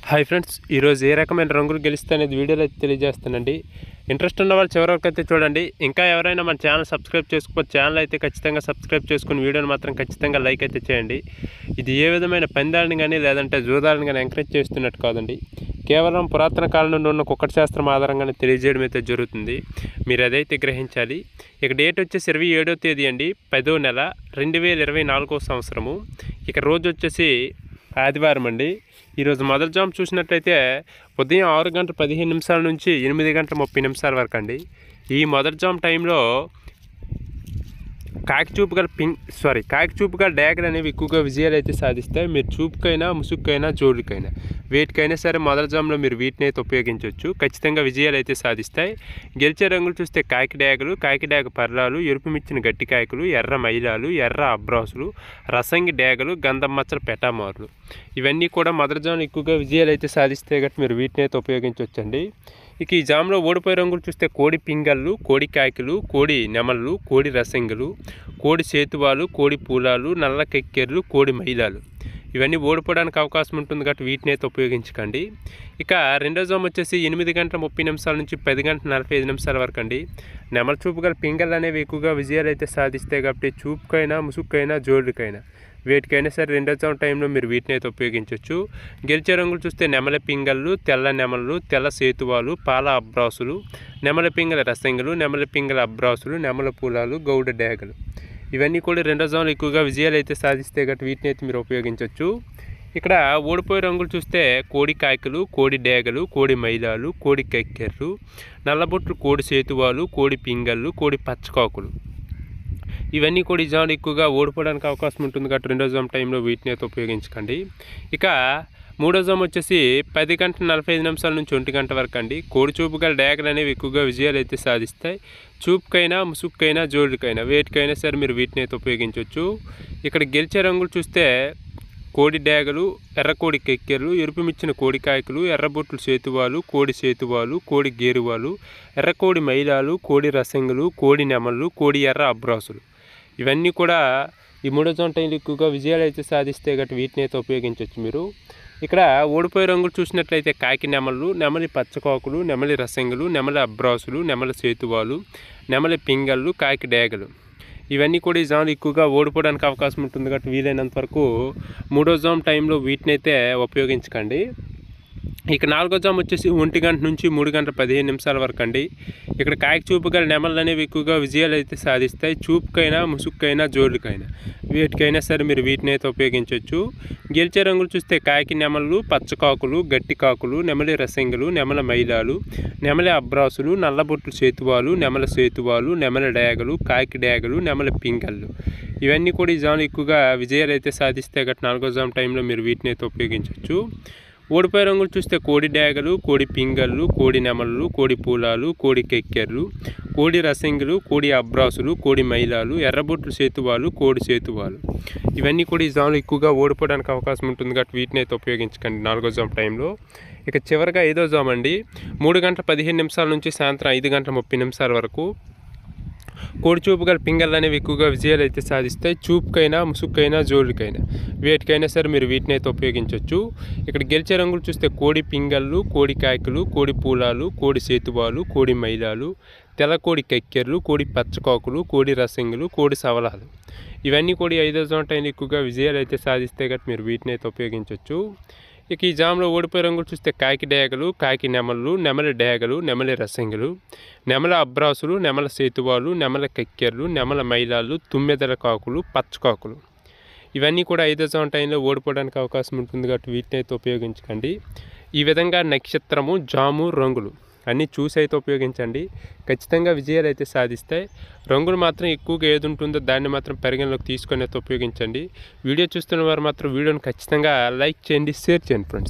hi friends ఈరోజు ఏ రకమైన రంగులు గెలుస్తాయి అనేది వీడియోలో అయితే తెలియజేస్తానండి ఇంట్రెస్ట్ ఉన్న వాళ్ళు చివరి వరకు అయితే చూడండి ఇంకా ఎవరైనా మన ఛానల్ సబ్స్క్రైబ్ చేసుకోవచ్చు ఛానల్ అయితే ఖచ్చితంగా సబ్స్క్రైబ్ చేసుకుని వీడియోని మాత్రం ఖచ్చితంగా లైక్ అయితే చేయండి ఇది ఏ విధమైన పందాలను కానీ లేదంటే జూదాలను కానీ ఎంకరేజ్ చేస్తున్నట్టు కాదండి కేవలం పురాతన కాలం నుండి ఉన్న కుక్కటి శాస్త్రం ఆధారంగానే తెలియజేయడం అయితే జరుగుతుంది మీరు అదైతే గ్రహించాలి ఇక డేట్ వచ్చేసి ఇరవై ఏడో తేదీ అండి పదో నెల రెండు వేల ఇరవై నాలుగో సంవత్సరము ఇక రోజు వచ్చేసి ఆదివారం అండి ఈరోజు మొదటి జామ్ చూసినట్లయితే ఉదయం ఆరు గంటల పదిహేను నిమిషాల నుంచి ఎనిమిది గంటల ముప్పై నిమిషాల వరకు అండి ఈ మొదటి జామ్ టైంలో కాకి చూపు గల పింక్ సారీ కాకి చూపు గల డ్యాగలు అనేవి ఎక్కువగా విజయాలు అయితే సాధిస్తాయి మీరు చూపుకైనా ముసుగుకైనా జోడుకైనా వేటికైనా సరే మొదటి జామ్లో మీరు వీటిని అయితే ఉపయోగించవచ్చు ఖచ్చితంగా విజయాలు అయితే సాధిస్తాయి గెలిచే రంగులు చూస్తే కాకి డ్యాగలు కాకి డ్యాగ పర్లాలు ఎరుపు మిచ్చిన గట్టి కాయకులు ఎర్ర మైలాలు ఎర్ర అబ్రాసులు రసంగి డ్యాగలు గంధం మచ్చల పెటామారులు ఇవన్నీ కూడా మొదటి జామ్లో ఎక్కువగా విజయాలు అయితే సాధిస్తే గట్టి మీరు వీటిని అయితే ఉపయోగించవచ్చండి ఇక ఈ జామ్లో ఓడిపోయే రంగులు చూస్తే కోడి పింగళ్ళు కోడి కాయకులు కోడి నెమళ్ళు కోడి రసంగులు కోడి సేతువాలు కోడి పూలాలు నల్ల కెక్కెర్లు కోడి మైలాలు ఇవన్నీ ఓడిపోవడానికి అవకాశం ఉంటుంది కాబట్టి వీటిని అయితే ఉపయోగించకండి ఇక రెండో జామ్ వచ్చేసి ఎనిమిది గంటల ముప్పై నిమిషాల నుంచి పది గంటల నలభై ఐదు నిమిషాల వరకు అండి నెమల చూపు గల పింగళ్ళు అనేవి ఎక్కువగా విజయాలు అయితే సాధిస్తాయి కాబట్టి చూపుకైనా ముసుగుకైనా జోడుకైనా వేటికైనా సరే రెండో జామ్ టైంలో మీరు వీటిని అయితే ఉపయోగించవచ్చు గెలిచే రంగులు చూస్తే నెమల పింగళ్ళు తెల్ల నెమలు తెల్ల సేతువాలు పాల అబ్రాసులు నెమల పింగళ రసంగులు నెమల పింగళ అబ్రాసులు నెమల పూలాలు గౌడ డ్యాగలు ఇవన్నీ కూడా రెండో జామ్లో ఎక్కువగా విజయాలు అయితే సాధిస్తే గట్టి వీటిని అయితే మీరు ఉపయోగించవచ్చు ఇక్కడ ఓడిపోయే రంగులు చూస్తే కోడి కాయకులు కోడి డేగలు కోడి మైలాలు కోడి కెక్కెర్రు నల్లబొట్లు కోడి సేతువాలు కోడి పింగళ్ళు కోడి పచ్చకాకులు ఇవన్నీ కూడా ఈ జామ్లో ఎక్కువగా ఓడిపోవడానికి అవకాశం ఉంటుంది కాబట్టి రెండో జామ్ టైంలో వీటిని అయితే ఉపయోగించకండి ఇక మూడో జామ్ వచ్చేసి పది గంటల నలభై ఐదు నిమిషాల నుంచి ఒంటి గంట వరకు అండి కోడి చూపు గల డ్యాగలు అనేవి ఎక్కువగా విజయాలు అయితే సాధిస్తాయి చూపుకైనా ముసుగుకైనా జోడుకైనా వేటికైనా సరే మీరు వీటిని అయితే ఉపయోగించవచ్చు ఇక్కడ గెలిచే రంగులు చూస్తే కోడి డ్యాగలు ఎర్రకోడి కెక్కెర్లు ఎరుపుమిచ్చిన కోడి కాయకులు ఎర్రబొట్లు సేతువాలు కోడి సేతువాలు కోడి గేరువాలు ఎర్రకోడి మైలాలు కోడి రసంగులు కోడి నెమళ్ళు కోడి ఎర్ర అబ్రాసులు ఇవన్నీ కూడా ఈ మూడో జోన్ టైంలో ఎక్కువగా విజయాలు అయితే సాధిస్తే గట్టి వీటిని అయితే ఉపయోగించవచ్చు మీరు ఇక్కడ ఓడిపోయే రంగులు చూసినట్లయితే కాకి నెమళ్ళు నెమలి పచ్చకాకులు నెమలి రసంగులు నెమలి అబ్రాసులు నెమలి సేతువాలు నెమలి పింగళ్ళు కాకి డేగలు ఇవన్నీ కూడా ఈ జామ్లు ఎక్కువగా ఓడిపోవడానికి అవకాశం ఉంటుంది కాబట్టి వీలైనంత వరకు మూడో జామ్ టైంలో వీటిని అయితే ఉపయోగించకండి ఇక నాలుగో జామ్ వచ్చేసి ఒంటి గంట నుంచి మూడు గంటల పదిహేను నిమిషాల వరకు అండి ఇక్కడ కాయకు చూపు గల నెమలు అనేవి ఎక్కువగా విజయాలు అయితే సాధిస్తాయి చూపుకైనా ముసుగుకైనా జోడుకైనా వీటికైనా సరే మీరు వీటిని అయితే ఉపయోగించవచ్చు గెలిచే రంగులు చూస్తే కాకి నెమళ్ళు పచ్చకాకులు గట్టి కాకులు నెమలి రసంగులు నెమల మైలాలు నెమలి అబ్రాసులు నల్లబొట్లు సేతువాలు నెమల సేతువాలు నెమల డేగలు కాకి డేగలు నెమల పింగళ్ళు ఇవన్నీ కూడా ఈ జామ్లు ఎక్కువగా విజయాలు అయితే సాధిస్తే గట్టి నాలుగో జామ్ టైంలో మీరు వీటిని అయితే ఉపయోగించవచ్చు ఓడిపోయే రంగులు చూస్తే కోడి డ్యాగలు కోడి పింగళ్ళు కోడి నెమళ్ళు కోడి పూలాలు కోడి కెక్కెర్లు కోడి రసంగులు కోడి అబ్రాసులు కోడి మైలాలు ఎర్రబొట్లు సేతువాలు కోడి సేతువాలు ఇవన్నీ కూడా ఈ జామ్లో ఎక్కువగా ఓడిపోవడానికి అవకాశం ఉంటుంది కాబట్టి వీటిని అయితే ఉపయోగించకండి నాలుగో జామ్ టైంలో ఇక చివరిగా ఐదో జామ్ అండి మూడు గంటల పదిహేను నిమిషాల నుంచి సాయంత్రం ఐదు గంటల ముప్పై నిమిషాల వరకు కోడి చూపు గల పింగళ్ళు అనేవి ఎక్కువగా విజయాలు అయితే సాధిస్తాయి చూపుకైనా ముసుగుకైనా జోడుకైనా వేటికైనా సరే మీరు వీటిని అయితే ఉపయోగించవచ్చు ఇక్కడ గెలిచే రంగులు చూస్తే కోడి పింగళ్ళు కోడి కాయకులు కోడి పూలాలు కోడి సేతువాలు కోడి మైలాలు తెల్ల కోడి కెక్కెర్లు కోడి పచ్చకాకులు కోడి రసంగులు కోడి సవలాలు ఇవన్నీ కూడా ఈ ఐదో జోన్ టైంలో ఎక్కువగా విజయాలు అయితే సాధిస్తే గట్టి మీరు వీటిని అయితే ఉపయోగించవచ్చు ఇక ఈ జామ్లో ఓడిపోయే రంగులు చూస్తే కాకి డేగలు కాకి నెమళ్ళు నెమలి డేగలు నెమలి రసంగులు నెమల అబ్రాసులు నెమల సేతువాలు నెమల కెక్కెర్లు నెమల మైలాలు తుమ్మెదల కాకులు పచ్చకాకులు ఇవన్నీ కూడా ఐదో జామ్ టైంలో ఓడిపోవడానికి అవకాశం ఉంటుంది కాబట్టి వీటిని అయితే ఉపయోగించకండి ఈ విధంగా నక్షత్రము జాము రంగులు అన్నీ చూసి అయితే ఉపయోగించండి ఖచ్చితంగా విజయాలు అయితే సాధిస్తాయి రంగులు మాత్రం ఎక్కువగా ఏది ఉంటుందో దాన్ని మాత్రం పరిగణలోకి తీసుకొని అయితే ఉపయోగించండి వీడియో చూస్తున్న వారు మాత్రం వీడియోని ఖచ్చితంగా లైక్ చేయండి షేర్ చేయండి ఫ్రెండ్స్